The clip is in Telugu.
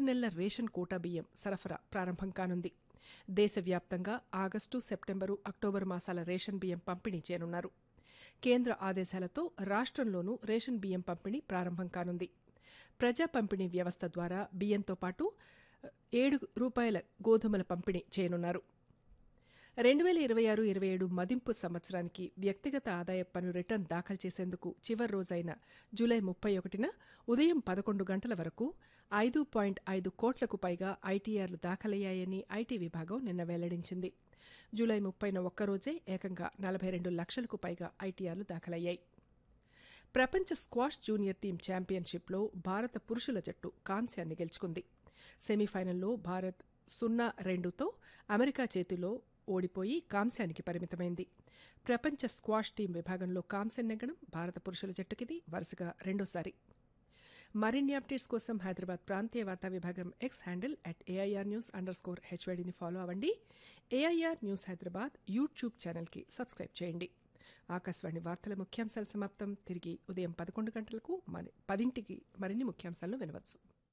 నెలల రేషన్ కోటా బియ్యం సరఫరా ప్రారంభం కానుంది దేశవ్యాప్తంగా ఆగస్టు సెప్టెంబరు అక్టోబర్ మాసాల రేషన్ బియ్యం పంపిణీ చేయనున్నారు కేంద్ర ఆదేశాలతో రాష్ట్రంలోనూ రేషన్ బియ్యం పంపిణీ ప్రారంభం కానుంది ప్రజా పంపిణీ వ్యవస్థ ద్వారా బియ్యంతో పాటు ఏడు రూపాయల గోధుమల పంపిణీ చేయనున్నారు రెండు వేల ఇరవై ఆరు ఇరవై ఏడు మదింపు సంవత్సరానికి వ్యక్తిగత ఆదాయ పన్ను రిటర్న్ దాఖలు చేసేందుకు చివరి రోజైన జూలై ముప్పై ఒకటిన ఉదయం పదకొండు గంటల వరకు ఐదు పాయింట్ ఐదు కోట్లకు పైగా ఐటీఆర్లు దాఖలయ్యాయని ఐటీ విభాగం నిన్న వెల్లడించింది జూలై ముప్పైన ఒక్కరోజే ఏకంగా నలభై రెండు లక్షలకు పైగా ఐటీఆర్లు దాఖలయ్యాయి ప్రపంచ స్క్వాష్ జూనియర్ టీం ఛాంపియన్షిప్లో భారత పురుషుల జట్టు కాంస్యాన్ని గెలుచుకుంది సెమీఫైనల్లో భారత్ సున్నా రెండుతో అమెరికా చేతిలో ఓడిపోయి కాంస్యానికి పరిమితమైంది ప్రపంచ స్క్వాష్ టీం విభాగంలో కాంస్యం నెగ్గడం భారత పురుషుల జట్టుకిది వరుసగా రెండోసారి మరిన్ని అప్డేట్స్ కోసం హైదరాబాద్ ప్రాంతీయ వార్తా విభాగం X handle at AIR news underscore హెచ్వైడిని ఫాలో అవ్వండి ఏఐఆర్ న్యూస్ హైదరాబాద్ యూట్యూబ్ ఛానల్కి సబ్స్క్రైబ్ చేయండి ఆకాశవాణి వార్తల ముఖ్యాంశాలు సమాప్తం తిరిగి ఉదయం పదకొండు గంటలకు మరి పదింటికి మరిన్ని ముఖ్యాంశాలను వినవచ్చు